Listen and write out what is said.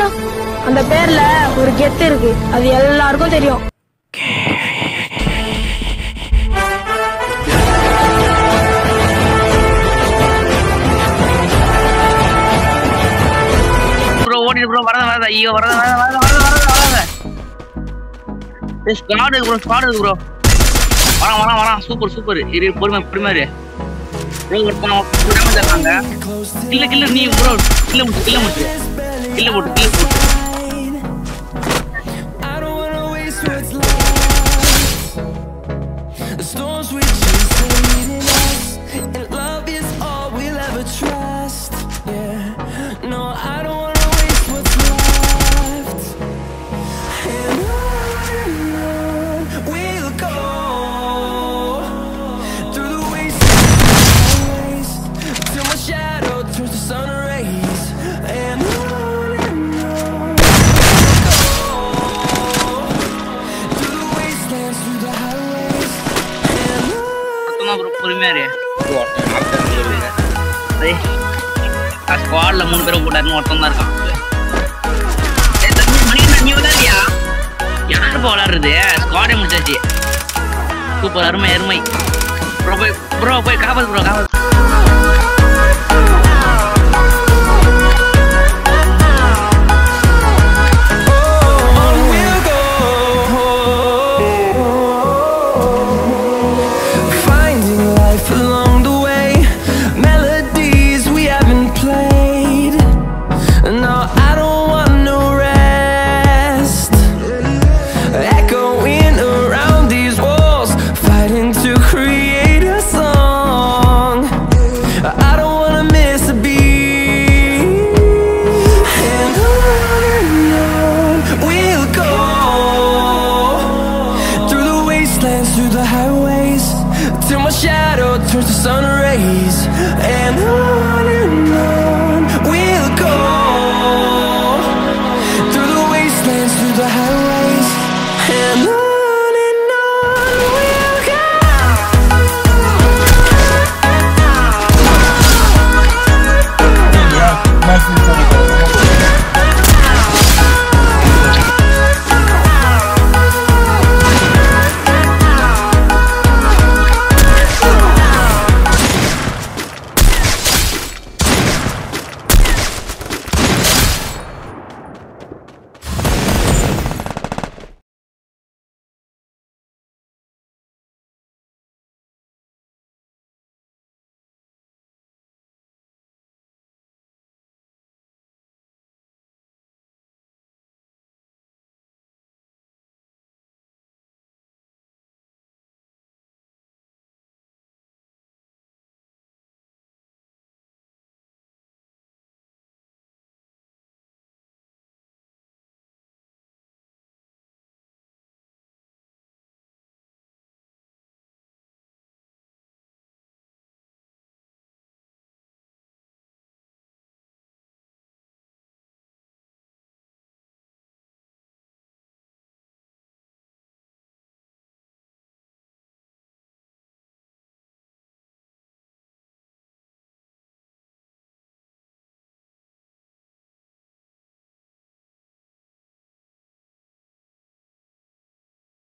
No அந்த பேர்ல ஒரு கெத்து இருக்கு அது எல்லாருக்கும் தெரியும் ப்ரோ ஓடிடு ப்ரோ வரத வரத ஐயோ வரத வரத வரத வரத வரத வரத ஏய் ஸ்குவாட் இருக்கு ப்ரோ ஸ்குவாட் இருக்கு ப்ரோ வரான் வரான் வரான் சூப்பர் சூப்பர் இரு பொறுமை பொறுமை இரு ப்ரோ ஒருத்தன் டேமேஜ் ஆகாங்க கில்ல கில்ல நீ ப்ரோ கில்ல முட்டு கில்ல முட்டு கில்ல போட்டு கில்ல போட்டு I don't wanna waste what's left. The storms we chase are leading us, and love is all we'll ever trust. Yeah, no, I don't wanna waste what's left. And on we'll go through the wastelands, till my shadow turns to sun rays. And on and on. Through the wastelands, through the highways, and on. சுத்தமா bro பொறுமையா இரு டேய் ஸ்குவாட்ல மூணு பேரை போட்டாருன்னு ஒருத்தன் தான் இருக்கான் ஏய், தம்பி, மணிகண்டன், நீ விளையாடுறியா? யார் இப்போ விளையாடுறது ஸ்குவாடே முடிச்சாச்சு சூப்பர் அருமை அருமை ப்ரோ போய் ப்ரோ போய் காப்பாத்து ப்ரோ காப்பாத்து